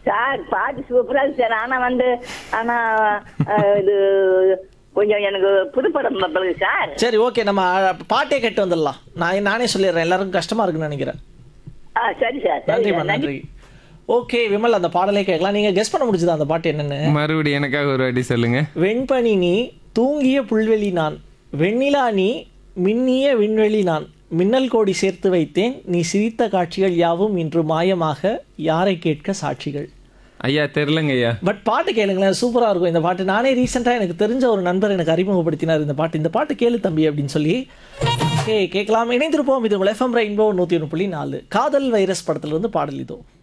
Sir பாட்டு சூப்பரா இருக்கு சார் ஆனா வந்து ஆனா அஹ், இது கொஞ்சம் எனக்கு புதுப்படம் பிறகு சார் சரி ஓகே நம்ம அஹ், பாட்டே கேட்டு வந்துடலாம் நான் நானே சொல்லிடுறேன் எல்லாருக்கும் கஷ்டமா இருக்குன்னு நினைக்கிறேன் ஆ சரி சார் சரி நன்றிம்மா சார். நன்றி ஓகே விமல் அந்த பாடலே கேட்கலாம் நீங்க கெஸ் பண்ண முடிஞ்சதா அந்த பாட்டு என்னன்னு மறுபடியும் எனக்காக ஒரு வாட்டி சொல்லுங்க வெண்பனி நீ தூங்கிய புல்வெளி நான் வெண்ணிலா நீ மின்னிய விண்வெளி நான் மின்னல் கோடி சேர்த்து வைத்தேன் நீ சிரித்த காட்சிகள் யாவும் இன்று மாயமாக யாரை கேட்க சாட்சிகள் ஐயா தெரிலங்க ஐயா பட் பாட்டு கேளுங்களேன் சூப்பராக இருக்கும் இந்த பாட்டு நானே ரீசெண்டாக எனக்கு தெரிஞ்ச ஒரு நண்பர் எனக்கு அறிமுகப்படுத்தினார் இந்த பாட்டு இந்த பாட்டு கேளு தம்பி அப்படின்னு சொல்லி ஓகே கேட்கலாம் இணைந்திருப்போம் இது எஃப்எம் ரெயின்போ நூற்றி ஒன்று புள்ளி நாலு காதல் வைரஸ் படத்துல இருந்து பாடல் இதோ